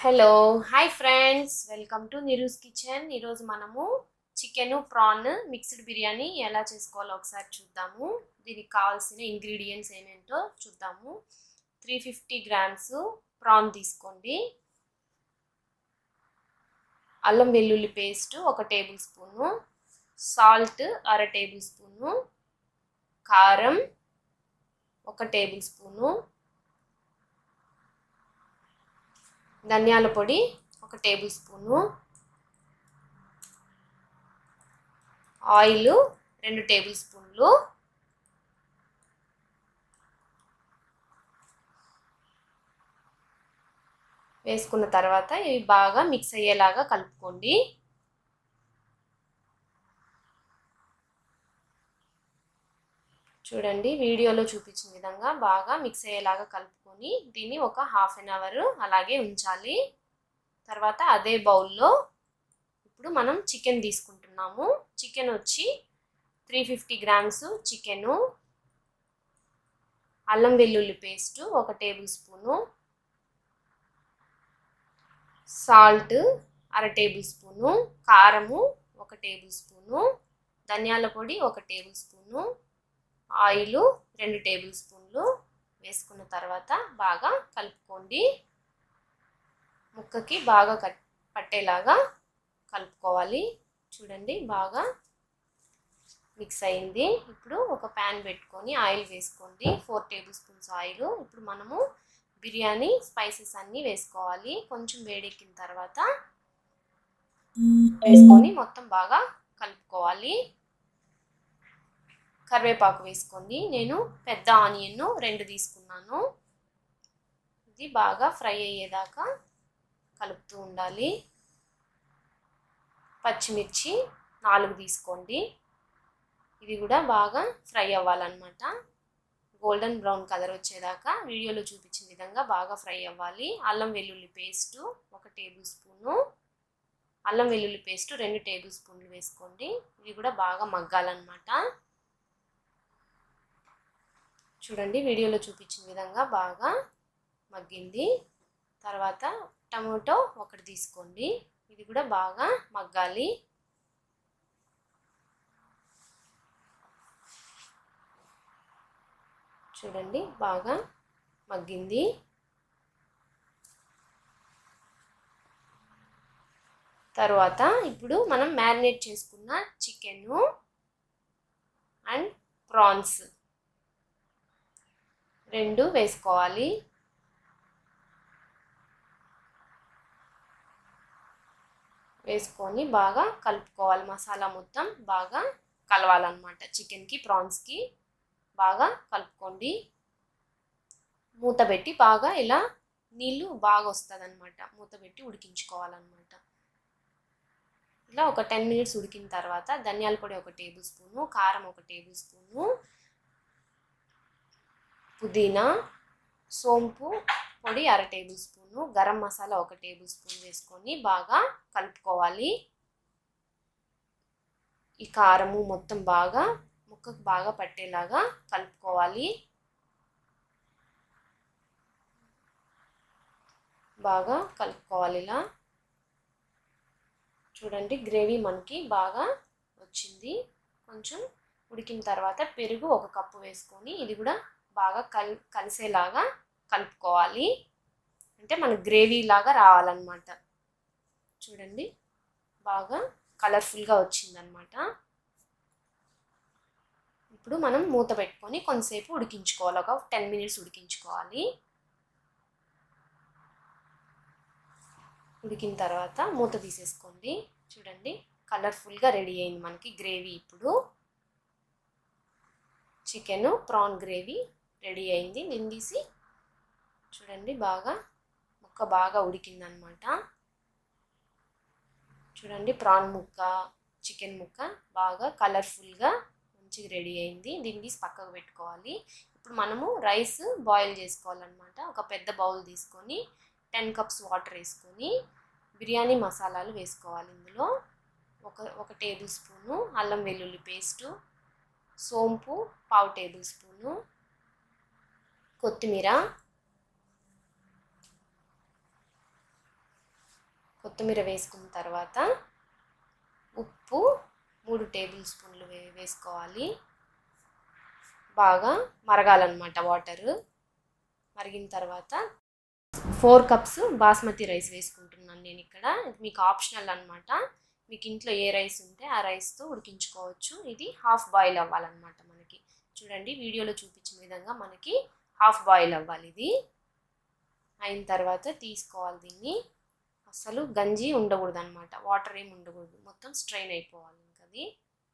hello hi friends welcome to Niru's kitchen ఈరోజు మనము chicken PRAN mixed biryani ఎలా చేసుకోవాలో ఒకసారి చూద్దాము దీనికి కావాల్సిన ఇంగ్రీడియంట్స్ ఏమేంటో చూద్దాము త్రీ ఫిఫ్టీ గ్రామ్స్ ప్రాన్ తీసుకోండి అల్లం వెల్లుల్లి పేస్ట్ ఒక టేబుల్ స్పూను సాల్ట్ అర టేబుల్ స్పూను కారం ఒక టేబుల్ స్పూను ధనియాల పొడి ఒక టేబుల్ స్పూను ఆయిల్ రెండు టేబుల్ స్పూన్లు వేసుకున్న తర్వాత ఇవి బాగా మిక్స్ అయ్యేలాగా కలుపుకోండి చూడండి వీడియోలో చూపించిన విధంగా బాగా మిక్స్ అయ్యేలాగా కలుపుకొని దీన్ని ఒక హాఫ్ అన్ అవర్ అలాగే ఉంచాలి తర్వాత అదే బౌల్లో ఇప్పుడు మనం చికెన్ తీసుకుంటున్నాము చికెన్ వచ్చి త్రీ ఫిఫ్టీ గ్రామ్స్ చికెను అల్లం వెల్లుల్లి పేస్ట్ ఒక టేబుల్ స్పూను సాల్ట్ అర టేబుల్ స్పూను కారము ఒక టేబుల్ స్పూను ధనియాల పొడి ఒక టేబుల్ స్పూను ఆయిల్ రెండు టేబుల్ స్పూన్లు వేసుకున్న తర్వాత బాగా కలుపుకోండి ముక్కకి బాగా కట్ పట్టేలాగా కలుపుకోవాలి చూడండి బాగా మిక్స్ అయింది ఇప్పుడు ఒక ప్యాన్ పెట్టుకొని ఆయిల్ వేసుకోండి ఫోర్ టేబుల్ స్పూన్స్ ఆయిల్ ఇప్పుడు మనము బిర్యానీ స్పైసెస్ అన్నీ వేసుకోవాలి కొంచెం వేడెక్కిన తర్వాత వేసుకొని మొత్తం బాగా కలుపుకోవాలి కరివేపాకు వేసుకోండి నేను పెద్ద ఆనియన్ రెండు తీసుకున్నాను ఇది బాగా ఫ్రై అయ్యేదాకా కలుపుతూ ఉండాలి పచ్చిమిర్చి నాలుగు తీసుకోండి ఇవి కూడా బాగా ఫ్రై అవ్వాలన్నమాట గోల్డెన్ బ్రౌన్ కలర్ వచ్చేదాకా వీడియోలో చూపించిన విధంగా బాగా ఫ్రై అవ్వాలి అల్లం వెల్లుల్లి పేస్టు ఒక టేబుల్ స్పూను అల్లం వెల్లుల్లి పేస్ట్ రెండు టేబుల్ స్పూన్లు వేసుకోండి ఇవి కూడా బాగా మగ్గాలన్నమాట చూడండి వీడియోలో చూపించిన విధంగా బాగా మగ్గింది తర్వాత టమాటో ఒకటి తీసుకోండి ఇది కూడా బాగా మగ్గాలి చూడండి బాగా మగ్గింది తర్వాత ఇప్పుడు మనం మ్యారినేట్ చేసుకున్న చికెన్ అండ్ ప్రాన్స్ రెండు వేసుకోవాలి వేసుకొని బాగా కలుపుకోవాలి మసాలా మొత్తం బాగా కలవాలన్నమాట చికెన్కి ప్రాన్స్కి బాగా కలుపుకోండి మూత పెట్టి బాగా ఇలా నీళ్ళు బాగా వస్తుంది అనమాట మూత పెట్టి ఉడికించుకోవాలన్నమాట ఇలా ఒక టెన్ మినిట్స్ ఉడికిన తర్వాత ధనియాల పొడి ఒక టేబుల్ స్పూను కారం ఒక టేబుల్ స్పూను పుదీనా సోంపు పొడి అర టేబుల్ స్పూను గరం మసాలా ఒక టేబుల్ స్పూన్ వేసుకొని బాగా కలుపుకోవాలి ఈ కారము మొత్తం బాగా ముక్కకు బాగా పట్టేలాగా కలుపుకోవాలి బాగా కలుపుకోవాలి ఇలా చూడండి గ్రేవీ మనకి బాగా వచ్చింది కొంచెం ఉడికిన తర్వాత పెరుగు ఒక కప్పు వేసుకొని ఇది కూడా బాగా కల్ కలిసేలాగా కలుపుకోవాలి అంటే మనకు గ్రేవీ లాగా రావాలన్నమాట చూడండి బాగా కలర్ఫుల్గా వచ్చిందనమాట ఇప్పుడు మనం మూత పెట్టుకొని కొంతసేపు ఉడికించుకోవాలి ఒక టెన్ మినిట్స్ ఉడికించుకోవాలి ఉడికిన తర్వాత మూత తీసేసుకోండి చూడండి కలర్ఫుల్గా రెడీ అయింది మనకి గ్రేవీ ఇప్పుడు చికెన్ ప్రాన్ గ్రేవీ రెడీ అయింది నేను తీసి చూడండి బాగా ముక్క బాగా ఉడికిందనమాట చూడండి ప్రాన్ ముక్క చికెన్ ముక్క బాగా కలర్ఫుల్గా మంచిగా రెడీ అయింది దీన్ని తీసి పక్కకు పెట్టుకోవాలి ఇప్పుడు మనము రైస్ బాయిల్ చేసుకోవాలన్నమాట ఒక పెద్ద బౌల్ తీసుకొని టెన్ కప్స్ వాటర్ వేసుకొని బిర్యానీ మసాలాలు వేసుకోవాలి ఇందులో ఒక ఒక టేబుల్ స్పూను అల్లం వెల్లుల్లి పేస్టు సోంపు పావు టేబుల్ స్పూను కొత్తిమీర కొత్తిమీర వేసుకున్న తర్వాత ఉప్పు మూడు టేబుల్ స్పూన్లు వే వేసుకోవాలి బాగా మరగాలన్నమాట వాటర్ మరిగిన తర్వాత ఫోర్ కప్స్ బాస్మతి రైస్ వేసుకుంటున్నాను నేను ఇక్కడ ఇది మీకు ఆప్షనల్ అనమాట మీకు ఇంట్లో ఏ రైస్ ఉంటే ఆ రైస్తో ఉడికించుకోవచ్చు ఇది హాఫ్ బాయిల్ అవ్వాలన్నమాట మనకి చూడండి వీడియోలో చూపించిన విధంగా మనకి హాఫ్ బాయిల్ అవ్వాలి ఇది అయిన తర్వాత తీసుకోవాలి దీన్ని అసలు గంజి ఉండకూడదు అనమాట వాటర్ ఏమి ఉండకూడదు మొత్తం స్ట్రెయిన్ అయిపోవాలి ఇంకది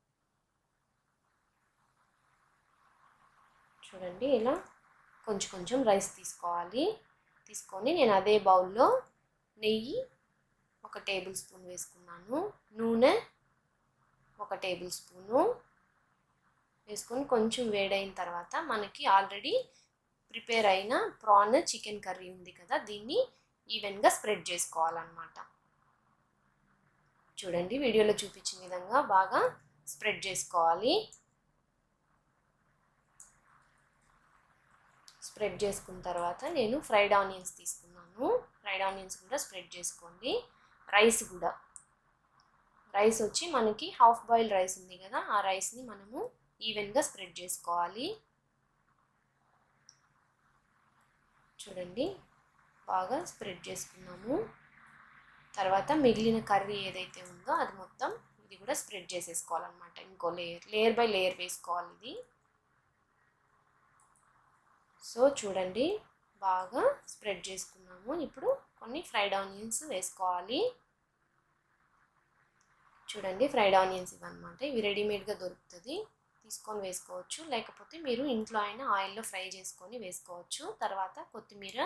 చూడండి ఇలా కొంచెం కొంచెం రైస్ తీసుకోవాలి తీసుకొని నేను అదే బౌల్లో నెయ్యి ఒక టేబుల్ స్పూన్ వేసుకున్నాను నూనె ఒక టేబుల్ స్పూను వేసుకొని కొంచెం వేడైన తర్వాత మనకి ఆల్రెడీ ప్రిపేర్ అయిన ప్రాన్ చికెన్ కర్రీ ఉంది కదా దీన్ని ఈవెన్గా స్ప్రెడ్ చేసుకోవాలన్నమాట చూడండి వీడియోలో చూపించిన విధంగా బాగా స్ప్రెడ్ చేసుకోవాలి స్ప్రెడ్ చేసుకున్న తర్వాత నేను ఫ్రైడ్ ఆనియన్స్ తీసుకున్నాను ఫ్రైడ్ ఆనియన్స్ కూడా స్ప్రెడ్ చేసుకోండి రైస్ కూడా రైస్ వచ్చి మనకి హాఫ్ బాయిల్ రైస్ ఉంది కదా ఆ రైస్ని మనము ఈవెన్గా స్ప్రెడ్ చేసుకోవాలి చూడండి బాగా స్ప్రెడ్ చేసుకున్నాము తర్వాత మిగిలిన కర్రీ ఏదైతే ఉందో అది మొత్తం ఇది కూడా స్ప్రెడ్ చేసేసుకోవాలన్నమాట ఇంకో లేయర్ లేయర్ బై లేయర్ వేసుకోవాలి ఇది సో చూడండి బాగా స్ప్రెడ్ చేసుకున్నాము ఇప్పుడు కొన్ని ఫ్రైడ్ ఆనియన్స్ వేసుకోవాలి చూడండి ఫ్రైడ్ ఆనియన్స్ ఇవన్నమాట ఇవి రెడీమేడ్గా దొరుకుతుంది తీసుకొని వేసుకోవచ్చు లేకపోతే మీరు ఇంట్లో అయినా ఆయిల్లో ఫ్రై చేసుకొని వేసుకోవచ్చు తర్వాత కొత్తిమీర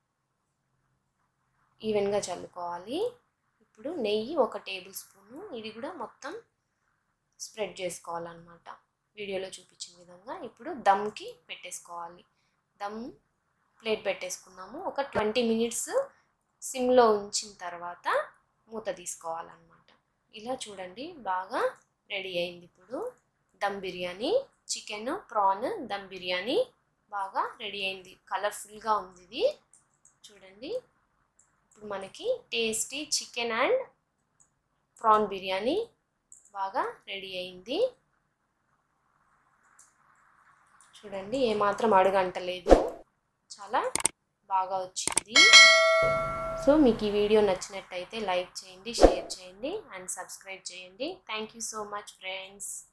ఈవెన్గా చల్లుకోవాలి ఇప్పుడు నెయ్యి ఒక టేబుల్ స్పూను ఇది కూడా మొత్తం స్ప్రెడ్ చేసుకోవాలన్నమాట వీడియోలో చూపించిన విధంగా ఇప్పుడు దమ్కి పెట్టేసుకోవాలి దమ్ ప్లేట్ పెట్టేసుకున్నాము ఒక ట్వంటీ మినిట్స్ సిమ్లో ఉంచిన తర్వాత మూత తీసుకోవాలన్నమాట ఇలా చూడండి బాగా రెడీ అయింది ఇప్పుడు దమ్ బిర్యానీ చికెన్ ప్రాన్ దమ్ బిర్యానీ బాగా రెడీ అయింది కలర్ఫుల్గా ఉంది ఇది చూడండి ఇప్పుడు మనకి tasty chicken and prawn biryani బాగా రెడీ అయింది చూడండి ఏమాత్రం అడుగంటలేదు చాలా బాగా వచ్చింది సో మీకు ఈ వీడియో నచ్చినట్టయితే లైక్ చేయండి షేర్ చేయండి అండ్ సబ్స్క్రైబ్ చేయండి thank you so much friends